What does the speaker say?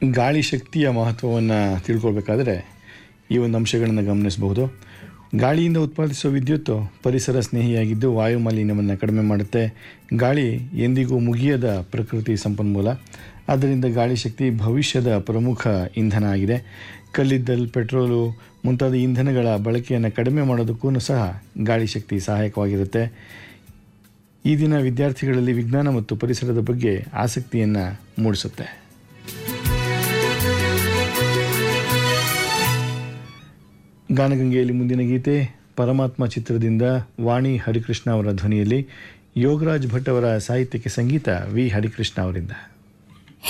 ಗಾಳಿ ಶಕ್ತಿಯ ಮಹತ್ವವನ್ನು ತಿಳ್ಕೊಳ್ಬೇಕಾದ್ರೆ ಈ ಒಂದು ಅಂಶಗಳನ್ನು ಗಮನಿಸಬಹುದು ಗಾಳಿಯಿಂದ ಉತ್ಪಾದಿಸುವ ವಿದ್ಯುತ್ ಪರಿಸರ ಸ್ನೇಹಿಯಾಗಿದ್ದು ವಾಯು ಮಾಲಿನ್ಯವನ್ನು ಕಡಿಮೆ ಮಾಡುತ್ತೆ ಗಾಳಿ ಎಂದಿಗೂ ಮುಗಿಯದ ಪ್ರಕೃತಿ ಸಂಪನ್ಮೂಲ ಆದ್ದರಿಂದ ಗಾಳಿ ಶಕ್ತಿ ಭವಿಷ್ಯದ ಪ್ರಮುಖ ಇಂಧನ ಆಗಿದೆ ಕಲ್ಲಿದ್ದಲು ಪೆಟ್ರೋಲು ಮುಂತಾದ ಇಂಧನಗಳ ಬಳಕೆಯನ್ನು ಕಡಿಮೆ ಮಾಡೋದಕ್ಕೂ ಸಹ ಗಾಳಿ ಶಕ್ತಿ ಸಹಾಯಕವಾಗಿರುತ್ತೆ ಈ ದಿನ ವಿದ್ಯಾರ್ಥಿಗಳಲ್ಲಿ ವಿಜ್ಞಾನ ಮತ್ತು ಪರಿಸರದ ಬಗ್ಗೆ ಆಸಕ್ತಿಯನ್ನು ಮೂಡಿಸುತ್ತೆ ಗಾನಗಂಗೆಯಲ್ಲಿ ಮುಂದಿನ ಗೀತೆ ಪರಮಾತ್ಮ ಚಿತ್ರದಿಂದ ವಾಣಿ ಹರಿಕೃಷ್ಣ ಅವರ ಧ್ವನಿಯಲ್ಲಿ ಯೋಗರಾಜ್ ಭಟ್ ಅವರ ಸಾಹಿತ್ಯಕ್ಕೆ ಸಂಗೀತ ವಿ ಹರಿಕೃಷ್ಣ ಅವರಿಂದ